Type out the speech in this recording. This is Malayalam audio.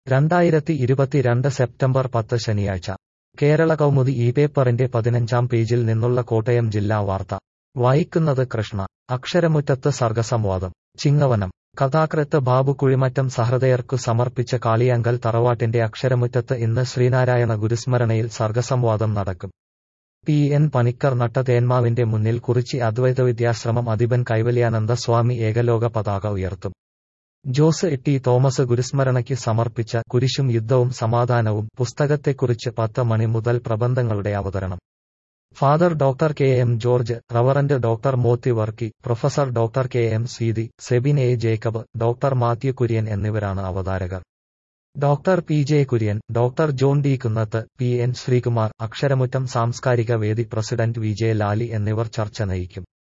രണ്ടായിരത്തി ഇരുപത്തിരണ്ട് സെപ്റ്റംബർ പത്ത് ശനിയാഴ്ച കേരള കൗമുദി ഈ പേപ്പറിന്റെ പതിനഞ്ചാം പേജിൽ നിന്നുള്ള കോട്ടയം ജില്ലാ വാർത്ത വായിക്കുന്നത് കൃഷ്ണ അക്ഷരമുറ്റത്ത് സർഗസംവാദം ചിങ്ങവനം കഥാകൃത്ത് ബാബു കുഴിമറ്റം സഹൃദയർക്കു സമർപ്പിച്ച കാളിയാങ്കൽ തറവാട്ടിന്റെ അക്ഷരമുറ്റത്ത് ഇന്ന് ശ്രീനാരായണ ഗുരുസ്മരണയിൽ സർഗസംവാദം നടക്കും പി എൻ പണിക്കർ നട്ട തേന്മാവിന്റെ മുന്നിൽ കുറിച്ചി അദ്വൈത വിദ്യാശ്രമം അധിപൻ കൈവല്യാനന്ദ സ്വാമി ഏകലോക പതാക ഉയർത്തും ജോസ് ടി തോമസ് ഗുരുസ്മരണയ്ക്ക് സമർപ്പിച്ച കുരിശും യുദ്ധവും സമാധാനവും പുസ്തകത്തെക്കുറിച്ച് പത്ത് മണി മുതൽ പ്രബന്ധങ്ങളുടെ അവതരണം father doctor K M George reverend doctor Mothi Varkey professor doctor K M Sweethi Sebin A Jacob doctor Mathew Kurian എന്നിവരാണ് അവതാരകർ doctor P J Kurian doctor John D Kunnath P N Sreekumar Aksharamuttam സാംസ്കാരിക വേദി പ്രസിഡന്റ് വി ജെ ലാലി എന്നിവർ ചർച്ച നയിക്കും